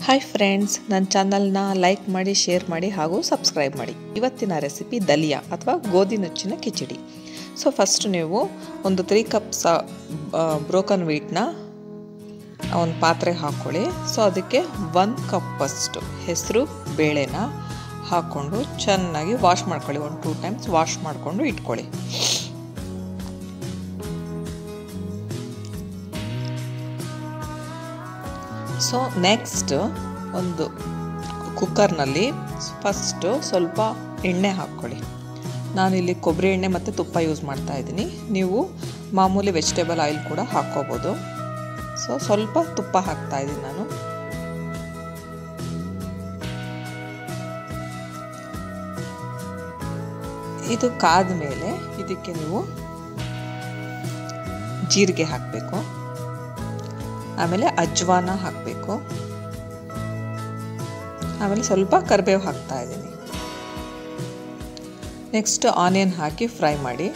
hi friends ನನ್ನ ಚಾನಲ್ನ like ಮಾಡಿ ಶೇರ್ ಮಾಡಿ ಹಾಗೂ ಸಬ್ಸ್ಕ್ರೈಬ್ ಮಾಡಿ ಇವತ್ತಿನ ರೆಸಿಪಿ ದಲಿಯಾ ಅಥವಾ ಗೋಧಿ ನುಚ್ಚಿನ ಕಿಚಡಿ ಸೊ ಫಸ್ಟ್ ನೀವು ಒಂದು ತ್ರೀ ಕಪ್ಸ್ ಬ್ರೋಕನ್ ವೀಟ್ನ ಒಂದು ಪಾತ್ರೆಗೆ ಹಾಕ್ಕೊಳ್ಳಿ ಸೊ ಅದಕ್ಕೆ ಒಂದು ಕಪ್ಪಷ್ಟು ಹೆಸರು ಬೇಳೆನ ಹಾಕ್ಕೊಂಡು ಚೆನ್ನಾಗಿ ವಾಶ್ ಮಾಡ್ಕೊಳ್ಳಿ ಒಂದು ಟೂ ಟೈಮ್ಸ್ ವಾಶ್ ಮಾಡಿಕೊಂಡು ಇಟ್ಕೊಳ್ಳಿ ಸೊ ನೆಕ್ಸ್ಟ್ ಒಂದು ಕುಕ್ಕರ್ನಲ್ಲಿ ಫಸ್ಟು ಸ್ವಲ್ಪ ಎಣ್ಣೆ ಹಾಕ್ಕೊಳ್ಳಿ ನಾನಿಲ್ಲಿ ಕೊಬ್ಬರಿ ಎಣ್ಣೆ ಮತ್ತು ತುಪ್ಪ ಯೂಸ್ ಮಾಡ್ತಾ ಇದ್ದೀನಿ ನೀವು ಮಾಮೂಲಿ ವೆಜಿಟೇಬಲ್ ಆಯಿಲ್ ಕೂಡ ಹಾಕ್ಕೋಬೋದು ಸೊ ಸ್ವಲ್ಪ ತುಪ್ಪ ಹಾಕ್ತಾ ಇದ್ದೀನಿ ನಾನು ಇದು ಕಾದ ಮೇಲೆ ಇದಕ್ಕೆ ನೀವು ಜೀರಿಗೆ ಹಾಕಬೇಕು ಆಮೇಲೆ ಅಜ್ವಾನ ಹಾಕಬೇಕು ಆಮೇಲೆ ಸ್ವಲ್ಪ ಕರಿಬೇವು ಹಾಕ್ತಾ ಇದ್ದೀನಿ ನೆಕ್ಸ್ಟ್ ಆನಿಯನ್ ಹಾಕಿ ಫ್ರೈ ಮಾಡಿ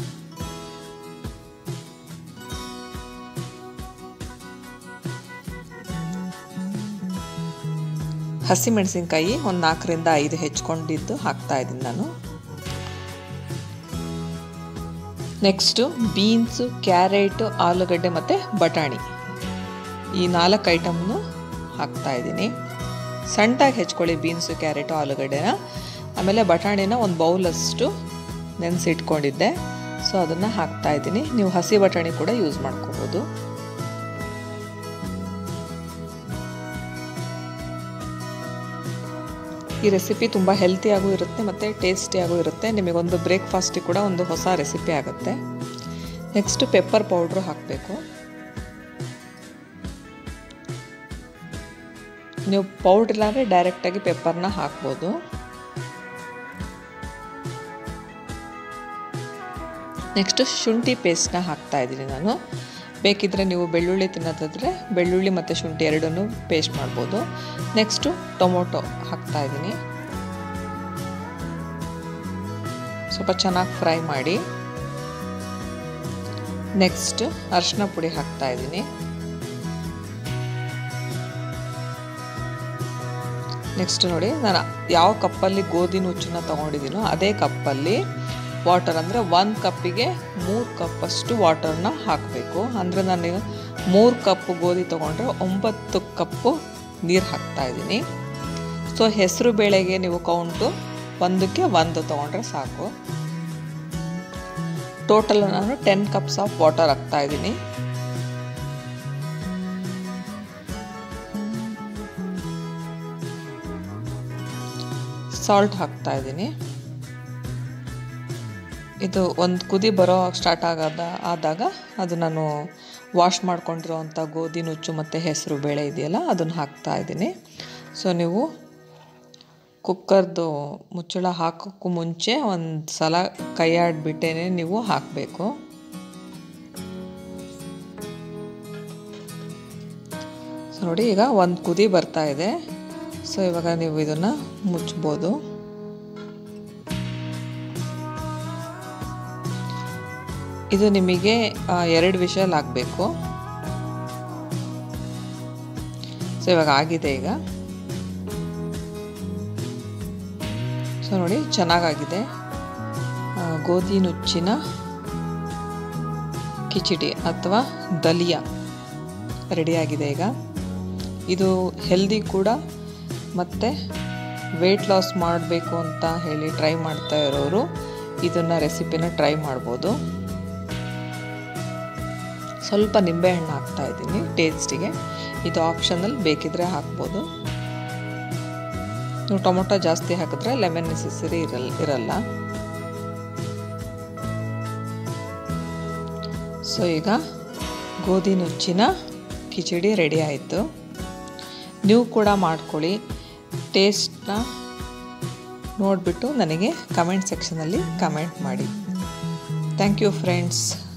ಹಸಿಮೆಣಸಿನ್ಕಾಯಿ ಒಂದು ನಾಲ್ಕರಿಂದ ಐದು ಹೆಚ್ಕೊಂಡಿದ್ದು ಹಾಕ್ತಾ ಇದ್ದೀನಿ ನಾನು ನೆಕ್ಸ್ಟು ಬೀನ್ಸು ಕ್ಯಾರೆಟು ಆಲೂಗಡ್ಡೆ ಮತ್ತು ಬಟಾಣಿ ಈ ನಾಲ್ಕು ಐಟಮ್ನು ಹಾಕ್ತಾ ಇದ್ದೀನಿ ಸಣ್ಣದಾಗಿ ಹೆಚ್ಕೊಳ್ಳಿ ಬೀನ್ಸು ಕ್ಯಾರೆಟು ಆಲೂಗಡ್ಡೆನ ಆಮೇಲೆ ಬಟಾಣಿನ ಒಂದು ಬೌಲಷ್ಟು ನೆನೆಸಿಟ್ಕೊಂಡಿದ್ದೆ ಸೊ ಅದನ್ನು ಹಾಕ್ತಾ ಇದ್ದೀನಿ ನೀವು ಹಸಿ ಬಟಾಣಿ ಕೂಡ ಯೂಸ್ ಮಾಡ್ಕೋಬೋದು ಈ ರೆಸಿಪಿ ತುಂಬ ಹೆಲ್ತಿಯಾಗೂ ಇರುತ್ತೆ ಮತ್ತು ಟೇಸ್ಟಿಯಾಗೂ ಇರುತ್ತೆ ನಿಮಗೊಂದು ಬ್ರೇಕ್ಫಾಸ್ಟಿಗೆ ಕೂಡ ಒಂದು ಹೊಸ ರೆಸಿಪಿ ಆಗುತ್ತೆ ನೆಕ್ಸ್ಟು ಪೆಪ್ಪರ್ ಪೌಡ್ರು ಹಾಕಬೇಕು ನೀವು ಪೌಡ್ರ್ ಇಲ್ಲಾಂದರೆ ಡೈರೆಕ್ಟಾಗಿ ಪೆಪ್ಪರ್ನ ಹಾಕ್ಬೋದು ನೆಕ್ಸ್ಟು ಶುಂಠಿ ಪೇಸ್ಟ್ನ ಹಾಕ್ತಾ ಇದ್ದೀನಿ ನಾನು ಬೇಕಿದ್ದರೆ ನೀವು ಬೆಳ್ಳುಳ್ಳಿ ತಿನ್ನೋದಾದರೆ ಬೆಳ್ಳುಳ್ಳಿ ಮತ್ತು ಶುಂಠಿ ಎರಡನ್ನೂ ಪೇಸ್ಟ್ ಮಾಡ್ಬೋದು ನೆಕ್ಸ್ಟು ಟೊಮೊಟೊ ಹಾಕ್ತಾ ಇದ್ದೀನಿ ಸ್ವಲ್ಪ ಚೆನ್ನಾಗಿ ಫ್ರೈ ಮಾಡಿ ನೆಕ್ಸ್ಟ್ ಅರಿಶಿನ ಪುಡಿ ಹಾಕ್ತಾ ಇದ್ದೀನಿ ನೆಕ್ಸ್ಟ್ ನೋಡಿ ನಾನು ಯಾವ ಕಪ್ಪಲ್ಲಿ ಗೋಧಿ ನುಚ್ಚನ್ನ ತೊಗೊಂಡಿದ್ದೀನೋ ಅದೇ ಕಪ್ಪಲ್ಲಿ ವಾಟರ್ ಅಂದರೆ ಒಂದು ಕಪ್ಪಿಗೆ ಮೂರು ಕಪ್ಪಷ್ಟು ವಾಟರ್ನ ಹಾಕಬೇಕು ಅಂದರೆ ನಾನು ಮೂರು ಕಪ್ ಗೋಧಿ ತೊಗೊಂಡ್ರೆ ಒಂಬತ್ತು ಕಪ್ಪು ನೀರು ಹಾಕ್ತಾ ಇದ್ದೀನಿ ಸೊ ಹೆಸರು ಬೇಳೆಗೆ ನೀವು ಕೌಂಟು ಒಂದಕ್ಕೆ ಒಂದು ತೊಗೊಂಡ್ರೆ ಸಾಕು ಟೋಟಲ್ ನಾನು ಟೆನ್ ಕಪ್ಸ್ ಆಫ್ ವಾಟರ್ ಹಾಕ್ತಾ ಇದ್ದೀನಿ ಸಾಲ್ಟ್ ಹಾಕ್ತಾ ಇದ್ದೀನಿ ಇದು ಒಂದು ಕುದಿ ಬರೋ ಸ್ಟಾರ್ಟ್ ಆಗೋದ ಆದಾಗ ಅದು ನಾನು ವಾಶ್ ಮಾಡ್ಕೊಂಡಿರೋವಂಥ ಗೋಧಿ ನುಚ್ಚು ಮತ್ತು ಹೆಸರು ಬೇಳೆ ಇದೆಯಲ್ಲ ಅದನ್ನು ಹಾಕ್ತಾ ಇದ್ದೀನಿ ಸೊ ನೀವು ಕುಕ್ಕರ್ದು ಮುಚ್ಚಳ ಹಾಕೋಕ್ಕೂ ಮುಂಚೆ ಒಂದು ಸಲ ಕೈಯಾಡಿಬಿಟ್ಟೇ ನೀವು ಹಾಕಬೇಕು ಸೊ ನೋಡಿ ಈಗ ಒಂದು ಕುದಿ ಬರ್ತಾ ಇದೆ ಸೊ ಇವಾಗ ನೀವು ಇದನ್ನು ಮುಚ್ಬೋದು ಇದು ನಿಮಗೆ ಎರಡು ವಿಷಲ್ ಆಗಬೇಕು ಸೊ ಇವಾಗ ಆಗಿದೆ ಈಗ ಸೊ ನೋಡಿ ಚೆನ್ನಾಗಾಗಿದೆ ಗೋಧಿ ನುಚ್ಚಿನ ಕಿಚಡಿ ಅಥವಾ ದಲಿಯಾ ರೆಡಿಯಾಗಿದೆ ಈಗ ಇದು ಹೆಲ್ದಿ ಕೂಡ ಮತ್ತು ವೆಯ್ಟ್ ಲಾಸ್ ಮಾಡಬೇಕು ಅಂತ ಹೇಳಿ ಟ್ರೈ ಮಾಡ್ತಾ ಇರೋರು ಇದನ್ನು ರೆಸಿಪಿನ ಟ್ರೈ ಮಾಡ್ಬೋದು ಸ್ವಲ್ಪ ನಿಂಬೆಹಣ್ಣು ಹಾಕ್ತಾ ಇದ್ದೀನಿ ಟೇಸ್ಟಿಗೆ ಇದು ಆಪ್ಷನಲ್ ಬೇಕಿದ್ರೆ ಹಾಕ್ಬೋದು ನೀವು ಟೊಮೊಟೊ ಜಾಸ್ತಿ ಹಾಕಿದ್ರೆ ಲೆಮನ್ ನೆಸೆಸರಿ ಇರಲ್ಲ ಇರಲ್ಲ ಸೊ ಈಗ ಗೋಧಿ ನುಚ್ಚಿನ ಕಿಚಡಿ ರೆಡಿ ಆಯಿತು ನೀವು ಕೂಡ ಮಾಡ್ಕೊಳ್ಳಿ ಟೇಸ್ಟ್ನ ನೋಡಿಬಿಟ್ಟು ನನಗೆ ಕಮೆಂಟ್ ಸೆಕ್ಷನಲ್ಲಿ ಕಮೆಂಟ್ ಮಾಡಿ ಥ್ಯಾಂಕ್ ಯು ಫ್ರೆಂಡ್ಸ್